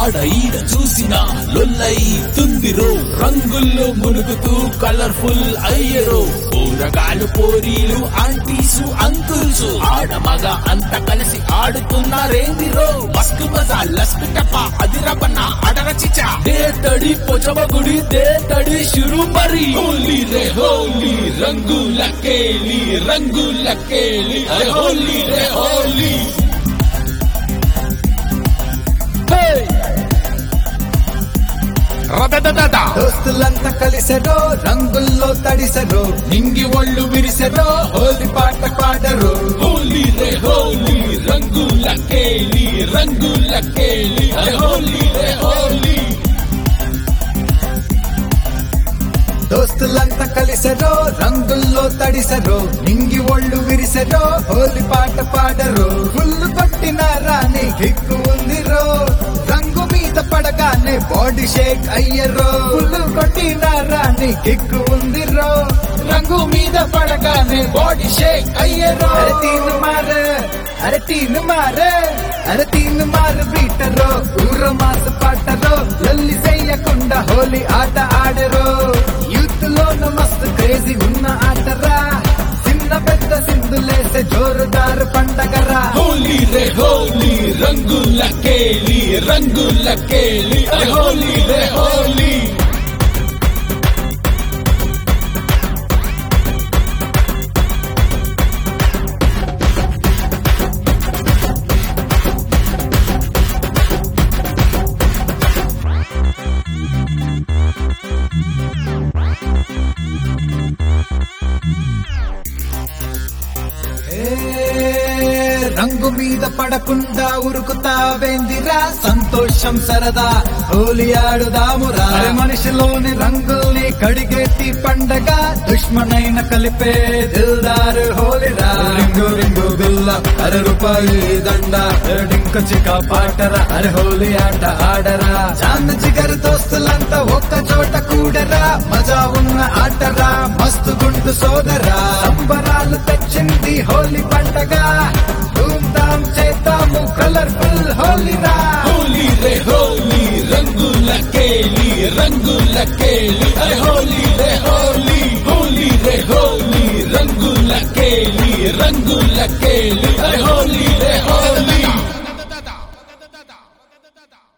ఆడ ఈడ చూసిన లొల్లై తుందిరో రంగుల్లో మునుగుతూ కలర్ఫుల్ అయ్యరో పోరగాళ్ళు పోరీలు ఆంటీసు అంకుల్స్ ఆడ మగ అంత కలిసి ఆడుతున్నారేందిరో మస్కు మజా లస్పిటప్ప అదిరబన అడరచిచ దేతడి పొచమగుడి దేతడి షురు మరి హోలీ రే హోలీ రంగుల కేలి రంగుల కేలి అరే హోలీ రే హోలీ Hey! రదదదద దోస్తులంతా కలిసెరో రంగుల్లో తడిసెరో నింగి ఒళ్ళు విరిసెరో హోలీ పాట పాడరు హోలీ రే హోలీ రంగుల కేలి రంగుల కేలి అరే హోలీ రే హోలీ దోస్తులంతా కలిసెరో రంగుల్లో తడిసెరో నింగి ఒళ్ళు విరిసెరో హోలీ పాట పాడరు ఫుల్ కొట్టిన రాని కిక్కు ఉందిరో రంగు మీద పడగానే బాడీ షేక్ అయ్యరో ఫుల్ కొట్టిన రాని కిక్కు ఉందిరో రంగు మీద పడగానే బాడీ షేక్ అయ్యరో అరే తీన్ మారే అరే తీన్ మారే అరే తీన్ మారు బీటరో ఊర మాస పాటరో లల్లి చెయ్యకుండా హోలీ ఆట ఆడరో యూత్ లోన మస్తు క్రేజీ ఉన్న ఆటరా చిన్న పెద్ద సింధులేసే జోరుదారు పండగరా హోలీ రే హోలీ రంగుల కేలి రంగుల కేలి అరే హోలీ రే హోలీ ఏ, రంగు మీద పడకుండా ఉరుకుతావేందిరా సంతోషం సరదా హోలీ ఆడుదామురా అరే మనిషిలోని రంగుల్ని కడిగేటి పండగ దుష్మనైన కలిపే దిల్దారు హోలీరా రింగు రింగు గుల్ల అరే రూపాయి దండ అరే డింక చిక పాటరా అరే హోలీ ఆట ఆడరా చాంద చిగరు దోస్తులంతా ఒక్క చోట కూడరా మజా ఉన్న ఆటరా మస్తు గుండు సోదరా సంబరాలు తెచ్చింది హోలీ పండగ ధూమ్ ధామ్ చేద్దాము కలర్ఫుల్ హోలీరా హోలీ రే హోలీ రంగుల కేలి రంగుల కేలి అరే హోలీ రే హోలీ హోలీ రే హోలీ రంగుల కేలి రంగుల కేలి అరే హోలీ రే హోలీ